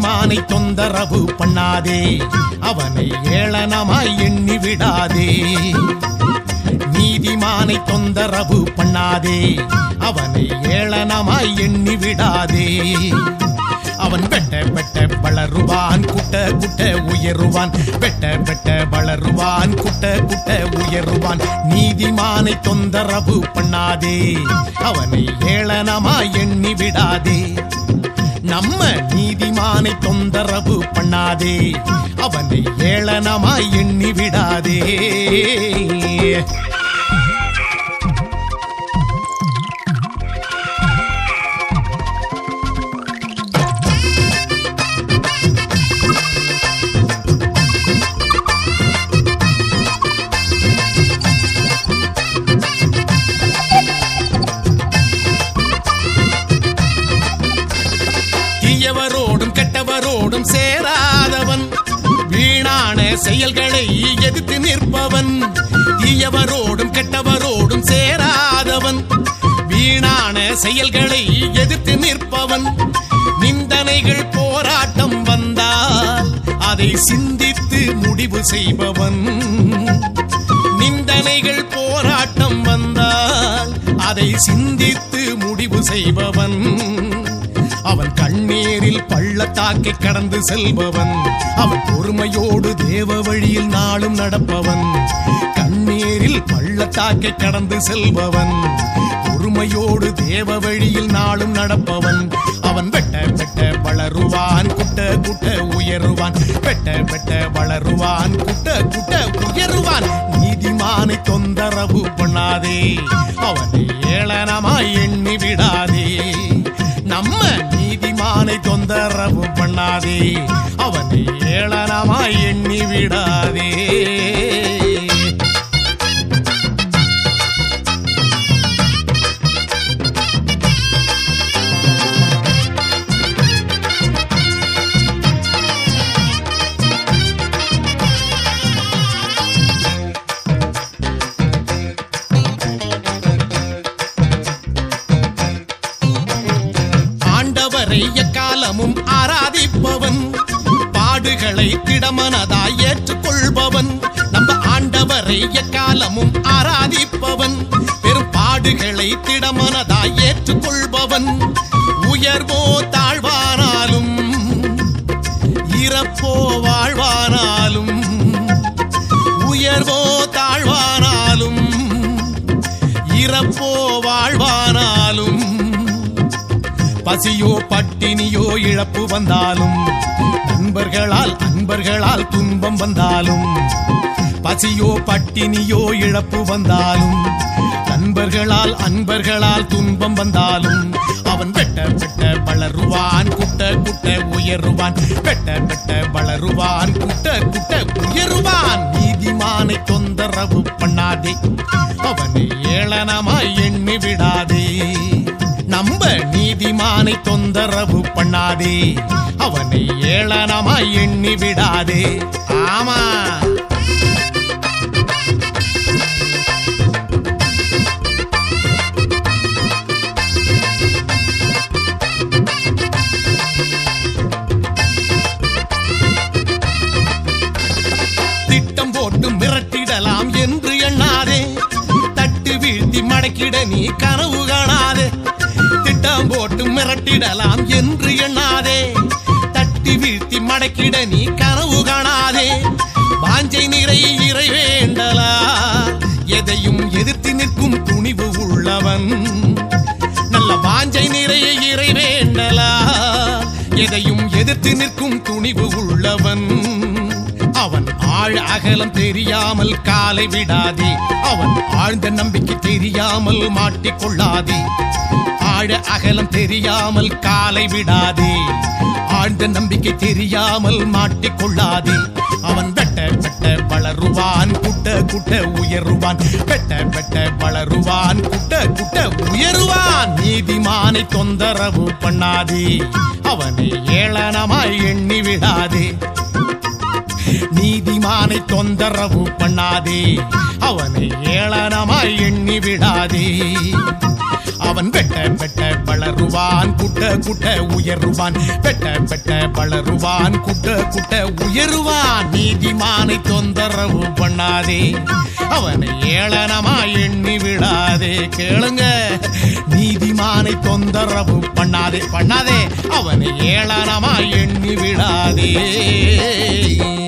நீதிமானை தொந்தரவு பண்ணாதே அவனை ஏளனமாய் எண்ணி விடாதே நீதிமானை தொந்தரவு பண்ணாதே அவனை ஏளனமாய் எண்ணி விடாதே அவன் வெட்ட வெட்ட வளருவான் குட்ட குட்ட உயருவான் வெட்ட வெட்ட வளருவான் குட்ட குட்ட உயருவான் நீதிமானை தொந்தரவு பண்ணாதே அவனை ஏளனமாய் எண்ணி விடாதே நம்ம நீதிமானை தொந்தரவு பண்ணாதே அவனை ஏளனமாய் எண்ணி விடாதே தீயவரோடும் கெட்டவரோடும் சேராதவன் வீணான செயல்களை எதிர்த்து நிற்பவன் தீயவரோடும் கெட்டவரோடும் சேராதவன் வீணான செயல்களை எதிர்த்து நிற்பவன் நிந்தனைகள் போராட்டம் வந்தால் அதை சிந்தித்து முடிவு செய்பவன் நிந்தனைகள் போராட்டம் வந்தால் அதை சிந்தித்து முடிவு செய்பவன் அவன் கண்ணீரில் பள்ளத்தாக்கை கடந்து செல்பவன் அவன் பொறுமையோடு தேவ வழியில் நாளும் நடப்பவன் கண்ணீரில் பள்ளத்தாக்கை கடந்து செல்பவன் பொறுமையோடு தேவ வழியில் நாளும் நடப்பவன் அவன் வெட்ட வெட்ட வளருவான் குட்ட குட்ட உயருவான் வெட்ட வெட்ட வளருவான் குட்ட குட்ட உயருவான் நீதிமானை தொந்தரவு பண்ணாதே அவனை ஏளனமாய் எண்ணி விடாதே நம்ம நீதிமானை தொந்தரவு பண்ணாதே அவனை ஏளனமாய் எண்ணி விடாதே ஆண்டவரை எக்காலமும் ஆராதிப்பவன் பாடுகளை திடமனதாய் ஏற்றுக்கொள்பவன் நம்ம ஆண்டவரை எக்காலமும் ஆராதிப்பவன் பெரும் பாடுகளை திடமனதாய் ஏற்றுக்கொள்பவன் உயர்வோ தாழ்வானாலும் இறப்போ வாழ்வானாலும் உயர்வோ தாழ்வானாலும் இறப்போ வாழ்வானாலும் பசியோ பட்டினியோ இழப்பு வந்தாலும் நண்பர்களால் அன்பர்களால் துன்பம் வந்தாலும் பசியோ பட்டினியோ இழப்பு வந்தாலும் நண்பர்களால் அன்பர்களால் துன்பம் வந்தாலும் அவன் வெட்ட வெட்ட வளருவான் குட்ட குட்ட உயருவான் வெட்ட வெட்ட வளருவான் குட்ட குட்ட உயருவான் நீதிமானை தொந்தரவு பண்ணாதே அவனை ஏளனமாய் எண்ணி விடாதே நம்ப நீதிமானை தொந்தரவு பண்ணாதே அவனை ஏளனமாய் எண்ணி விடாதே ஆமா திட்டம் போட்டு மிரட்டிடலாம் என்று எண்ணாதே தட்டு வீழ்த்தி மடக்கிட நீ கனவு காணாதே திட்டம் போட்டு மிரட்டிடலாம் என்று எண்ணாதே தட்டி வீழ்த்தி மடக்கிட நீ கனவு காணாதே வாஞ்சை நிறை இறை வேண்டலா எதையும் எதிர்த்து நிற்கும் துணிவு உள்ளவன் நல்ல வாஞ்சை நிறைய இறை வேண்டலா எதையும் எதிர்த்து நிற்கும் துணிவு உள்ளவன் அவன் ஆழ் அகலம் தெரியாமல் காலை விடாதே அவன் ஆழ்ந்த நம்பிக்கை தெரியாமல் மாட்டிக்கொள்ளாதே ஆழ அகலம் தெரியாமல் காலை விடாதே ஆழ்ந்த நம்பிக்கை தெரியாமல் மாட்டிக்கொள்ளாதே அவன் வெட்ட வெட்ட வளருவான் குட்ட குட்ட உயருவான் வெட்ட வெட்ட வளருவான் குட்ட குட்ட உயருவான் நீதிமானை தொந்தரவு பண்ணாதே அவனை ஏளனமாய் எண்ணி விடாதே நீதிமானை தொந்தரவு பண்ணாதே அவனை ஏளனமாய் எண்ணி விடாதே அவன் அவன் வெட்ட வெட்ட வளருவான் குட்ட குட்ட உயருவான் வெட்ட வெட்ட வளருவான் குட்ட குட்ட உயருவான் நீதிமானை தொந்தரவு பண்ணாதே அவனை ஏளனமா எண்ணி விடாதே கேளுங்க நீதிமானை தொந்தரவு பண்ணாதே பண்ணாதே அவனை ஏளனமா எண்ணி விடாதே